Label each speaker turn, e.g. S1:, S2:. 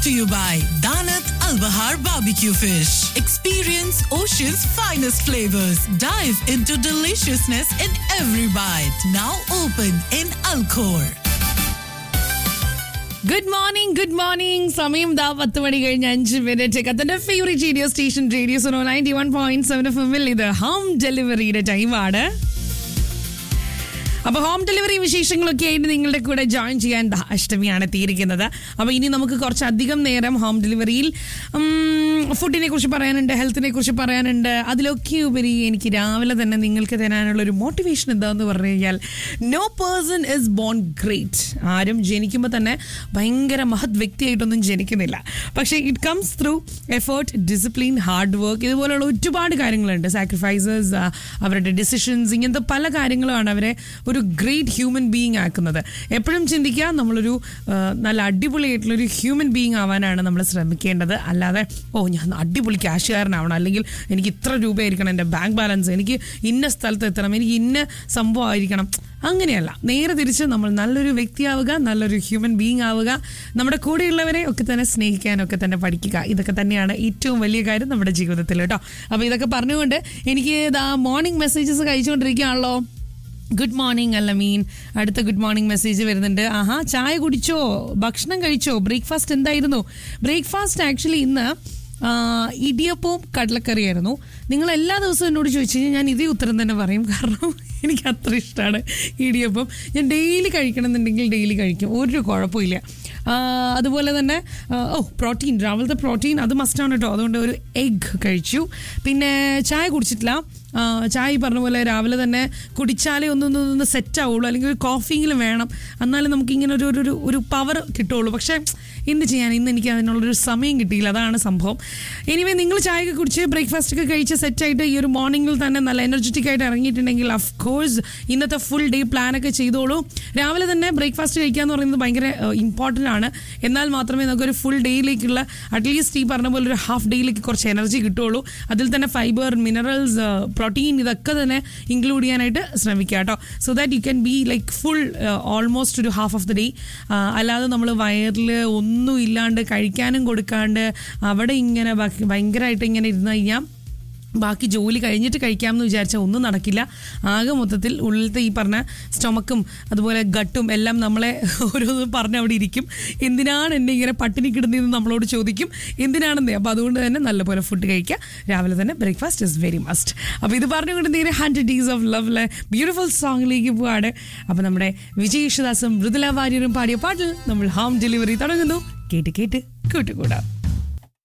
S1: to you by Danat Al Bahar Barbecue Fish. Experience Ocean's finest flavors. Dive into deliciousness in every bite. Now open in Alcor.
S2: Good morning good morning സമയം ദാ പത്ത് മണി കഴിഞ്ഞ് അഞ്ച് minute കത്തന്റെ favourite radio station radio Sono ninety one point seven F എമ്മിൽ ഇത് home ഡെലിവറിയുടെ ടൈമാണ് അപ്പൊ ഹോം ഡെലിവറി വിശേഷങ്ങളൊക്കെ ആയിട്ട് നിങ്ങളുടെ കൂടെ ജോയിൻ ചെയ്യാൻ ദാ അഷ്ടമിയാണ് എത്തിയിരിക്കുന്നത് അപ്പൊ ഇനി നമുക്ക് കുറച്ചധികം നേരം ഹോം ഡെലിവറിയിൽ ഫുഡിനെ കുറിച്ച് പറയാനുണ്ട് ഹെൽത്തിനെ കുറിച്ച് പറയാനുണ്ട് അതിലൊക്കെ ഉപരി എനിക്ക് രാവിലെ തന്നെ നിങ്ങൾക്ക് തരാനുള്ള ഒരു മോട്ടിവേഷൻ എന്താന്ന് പറഞ്ഞു കഴിഞ്ഞാൽ no person is born great ആരും ജനിക്കുമ്പോൾ തന്നെ ഭയങ്കര മഹത് വ്യക്തിയായിട്ടൊന്നും ജനിക്കുന്നില്ല പക്ഷേ it comes through effort discipline hard work ഇതുപോലുള്ള ഒരുപാട് കാര്യങ്ങളുണ്ട് സാക്രിഫൈസസ് അവരുടെ ഡിസിഷൻസ് ഇങ്ങനത്തെ പല കാര്യങ്ങളുമാണ് അവരെ ഒരു ഗ്രേറ്റ് ഹ്യൂമൻ ബീയിങ് ആക്കുന്നത് എപ്പോഴും ചിന്തിക്കുക നമ്മളൊരു ആ, നല്ല അടിപൊളിയായിട്ടുള്ളൊരു ഹ്യൂമൻ ബീയിങ് ആവാനാണ് നമ്മൾ ശ്രമിക്കേണ്ടത് അല്ലാതെ ഓ ഞാൻ അടിപൊളി ക്യാഷുകാരനാവണം അല്ലെങ്കിൽ എനിക്ക് ഇത്ര രൂപയായിരിക്കണം എൻ്റെ ബാങ്ക് ബാലൻസ് എനിക്ക് ഇന്ന സ്ഥലത്ത് എത്തണം എനിക്ക് ഇന്ന സംഭവം ആയിരിക്കണം അങ്ങനെയല്ല നേരെ തിരിച്ച് നമ്മൾ നല്ലൊരു വ്യക്തിയാവുക നല്ലൊരു ഹ്യൂമൻ ബീയിങ് ആവുക നമ്മുടെ കൂടെയുള്ളവരെ ഒക്കെ തന്നെ സ്നേഹിക്കാനൊക്കെ തന്നെ പഠിക്കുക ഇതൊക്കെ തന്നെയാണ് ഏറ്റവും വലിയ കാര്യം നമ്മുടെ ജീവിതത്തിൽ കേട്ടോ അപ്പോൾ ഇതൊക്കെ പറഞ്ഞുകൊണ്ട് എനിക്ക് ഇതാ മോർണിംഗ് മെസ്സേജസ് കഴിച്ചുകൊണ്ടിരിക്കുകയാണല്ലോ ഗുഡ് മോർണിംഗ് അല്ല മീൻ അടുത്ത ഗുഡ് മോർണിംഗ് മെസ്സേജ് വരുന്നുണ്ട് ആഹാ ചായ കുടിച്ചോ ഭക്ഷണം കഴിച്ചോ ബ്രേക്ക്ഫാസ്റ്റ് എന്തായിരുന്നു ബ്രേക്ക്ഫാസ്റ്റ് ആക്ച്വലി ഇന്ന് ആ, ഇടിയപ്പവും കടലക്കറിയായിരുന്നു നിങ്ങൾ എല്ലാ ദിവസവും എന്നോട് ചോദിച്ചു കഴിഞ്ഞാൽ ഞാൻ ഇതേ ഉത്തരം തന്നെ പറയും കാരണം എനിക്ക് അത്ര ഇഷ്ടമാണ് ഇടിയപ്പം ഞാൻ ഡെയിലി കഴിക്കണം എന്നുണ്ടെങ്കിൽ ഡെയിലി കഴിക്കും ഒരു കുഴപ്പമില്ല ആ, അതുപോലെ തന്നെ ആ, ഓ പ്രോട്ടീൻ രാവിലത്തെ പ്രോട്ടീൻ അത് മസ്റ്റാണ് കേട്ടോ അതുകൊണ്ട് ഒരു എഗ് കഴിച്ചു പിന്നെ ചായ കുടിച്ചിട്ടില്ല ആ, ചായ ഈ പറഞ്ഞ പോലെ രാവിലെ തന്നെ കുടിച്ചാലേ ഒന്നൊന്ന് ഒന്ന് സെറ്റ് ആവുള്ളൂ അല്ലെങ്കിൽ ഒരു കോഫിയെങ്കിലും വേണം എന്നാലും നമുക്ക് ഇങ്ങനെ ഒരു ഒരു- ഒരു ഒരു പവർ കിട്ടുള്ളൂ പക്ഷേ എന്ത് ചെയ്യാൻ ഇന്ന് എനിക്ക് അതിനുള്ളൊരു സമയം കിട്ടിയില്ല അതാണ് സംഭവം എനിവേ നിങ്ങൾ ചായയൊക്കെ കുടിച്ച് ബ്രേക്ക്ഫാസ്റ്റ് ഒക്കെ കഴിച്ച് സെറ്റായിട്ട് ഈ ഒരു മോർണിംഗിൽ തന്നെ നല്ല എനർജറ്റിക് ആയിട്ട് ഇറങ്ങിയിട്ടുണ്ടെങ്കിൽ അഫ് കോഴ്സ് ഇന്നത്തെ ഫുൾ ഡേ പ്ലാനൊക്കെ ചെയ്തോളൂ രാവിലെ തന്നെ ബ്രേക്ക്ഫാസ്റ്റ് കഴിക്കുക എന്ന് പറയുന്നത് ഭയങ്കര ഇമ്പോർട്ടൻ്റ് ആണ് എന്നാൽ മാത്രമേ നമുക്കൊരു ഫുൾ ഡേയിലേക്കുള്ള അറ്റ്ലീസ്റ്റ് ഈ പറഞ്ഞ പോലെ ഒരു ഹാഫ് ഡേയിലേക്ക് കുറച്ച് എനർജി കിട്ടുള്ളൂ അതിൽ തന്നെ ഫൈബർ മിനറൽസ് പ്രോട്ടീൻ ഇതൊക്കെ തന്നെ ഇൻക്ലൂഡ് ചെയ്യാനായിട്ട് ശ്രമിക്കുക കേട്ടോ so that you can be like full almost ഒരു ഹാഫ് ഓഫ് ദ ഡേ അല്ലാതെ നമ്മൾ വയറിൽ ഒന്നും ഇല്ലാണ്ട് കഴിക്കാനും കൊടുക്കാണ്ട് അവിടെ ഇങ്ങനെ ബാക്കി- ഭയങ്കരമായിട്ട് ഇങ്ങനെ ഇരുന്ന് കഴിഞ്ഞാൽ ബാക്കി ജോലി കഴിഞ്ഞിട്ട് കഴിക്കാമെന്ന് വിചാരിച്ചാൽ ഒന്നും നടക്കില്ല ആകെ മൊത്തത്തിൽ ഉള്ളിലത്തെ ഈ പറഞ്ഞ സ്റ്റൊമക്കും അതുപോലെ ഗട്ടും എല്ലാം നമ്മളെ ഓരോന്ന് പറഞ്ഞ് അവിടെ ഇരിക്കും എന്തിനാണ് എന്നെ ഇങ്ങനെ പട്ടിണി കിടുന്നതെന്ന് നമ്മളോട് ചോദിക്കും എന്തിനാണെന്നേ അപ്പോൾ അതുകൊണ്ട് തന്നെ നല്ലപോലെ ഫുഡ് കഴിക്കുക രാവിലെ തന്നെ ബ്രേക്ക്ഫാസ്റ്റ് ഇസ് വെരി മസ്റ്റ് അപ്പോൾ ഇത് പറഞ്ഞുകൊണ്ട് നേരെ hundred days of lovely beautiful സോങ്ങിലേക്ക് പോവാണ് അപ്പോൾ നമ്മുടെ വിജയ് യേശുദാസും മൃദുല വാര്യരും പാടിയ പാട്ടിൽ നമ്മൾ ഹോം ഡെലിവറി തുടങ്ങുന്നു കേട്ട് കേട്ട് കൂട്ടുകൂടാം